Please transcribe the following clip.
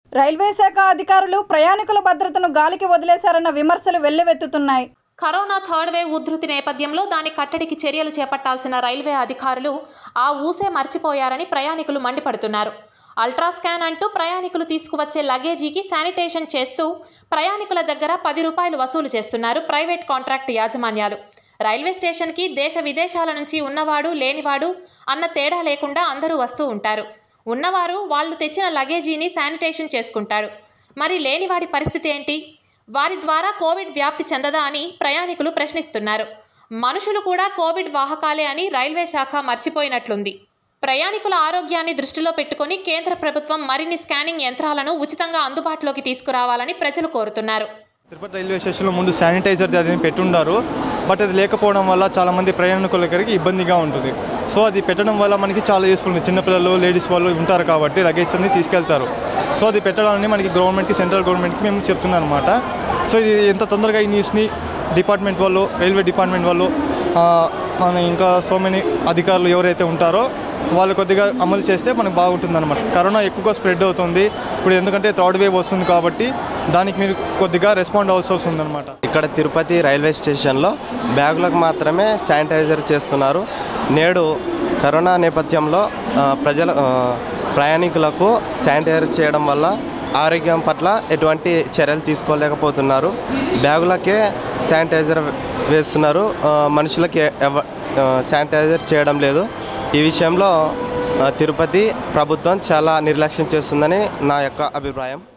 railway శాఖ అధికారులు ప్రయాణికుల భద్రతను గాలికి వదిలేశారన్న విమర్శలు వెల్లువెత్తుతున్నాయి కరోనా థర్డ్ వేవ్ ఉధృతి నేపథ్యంలో దాని కట్టడికి చర్యలు చేపట్టాల్సిన రైల్వే అధికారులు ఆ ఊసే మర్చిపోయారని ప్రయాణికులు మండిపడుతున్నారు అల్ట్రా స్కాన్ అంటూ ప్రయాణికులు తీసుకువచ్చే లగేజీకి శానిటేషన్ చేస్తూ ప్రయాణికుల దగ్గర పది రూపాయలు వసూలు చేస్తున్నారు ప్రైవేట్ కాంట్రాక్ట్ యాజమాన్యాలు రైల్వే స్టేషన్కి దేశ విదేశాల నుంచి ఉన్నవాడు లేనివాడు అన్న తేడా లేకుండా అందరూ వస్తూ ఉంటారు ఉన్నవారు వాళ్ళు తెచ్చిన లగేజీని శానిటేషన్ చేసుకుంటాడు మరి లేనివాడి పరిస్థితి ఏంటి వారి ద్వారా కోవిడ్ వ్యాప్తి చెందదా అని ప్రయాణికులు ప్రశ్నిస్తున్నారు మనుషులు కూడా కోవిడ్ వాహకాలే అని రైల్వే శాఖ మర్చిపోయినట్లుంది ప్రయాణికుల ఆరోగ్యాన్ని దృష్టిలో పెట్టుకొని కేంద్ర ప్రభుత్వం మరిన్ని స్కానింగ్ యంత్రాలను ఉచితంగా అందుబాటులోకి తీసుకురావాలని ప్రజలు కోరుతున్నారు తిరుపతి రైల్వే స్టేషన్లో ముందు శానిటైజర్ అది పెట్టుండారు బట్ అది లేకపోవడం వల్ల చాలామంది ప్రయాణికుల దగ్గరికి ఇబ్బందిగా ఉంటుంది సో అది పెట్టడం వల్ల మనకి చాలా యూస్ఫుల్ ఉంది చిన్నపిల్లలు లేడీస్ వాళ్ళు ఉంటారు కాబట్టి లగేజ్ అన్ని తీసుకెళ్తారు సో అది పెట్టడాన్ని మనకి గవర్నమెంట్కి సెంట్రల్ గవర్నమెంట్కి మేము చెప్తున్నాం అనమాట సో ఇది ఎంత తొందరగా ఈ న్యూస్ని డిపార్ట్మెంట్ వాళ్ళు రైల్వే డిపార్ట్మెంట్ వాళ్ళు ఆ, మన ఇంకా సో మెనీ అధికారులు ఎవరైతే ఉంటారో వాళ్ళు కొద్దిగా అమలు చేస్తే మనకు బాగుంటుంది అనమాట కరోనా ఎక్కువగా స్ప్రెడ్ అవుతుంది ఇప్పుడు ఎందుకంటే థర్డ్ వేవ్ వస్తుంది కాబట్టి దానికి మీరు కొద్దిగా రెస్పాండ్ అవ్వాల్సి వస్తుంది అనమాట ఇక్కడ తిరుపతి రైల్వే స్టేషన్లో బ్యాగులకు మాత్రమే శానిటైజర్ చేస్తున్నారు నేడు కరోనా నేపథ్యంలో ఆ, ప్రజల ఆ, ప్రయాణికులకు శానిటైజర్ చేయడం వల్ల ఆరోగ్యం పట్ల ఎటువంటి చర్యలు తీసుకోలేకపోతున్నారు బ్యాగులకే శానిటైజర్ వేస్తున్నారు ఆ, మనుషులకి ఎవ- ఆ, శానిటైజర్ చేయడం లేదు ఈ విషయంలో ఆ, తిరుపతి ప్రభుత్వం చాలా నిర్లక్ష్యం చేస్తుందని నా యొక్క అభిప్రాయం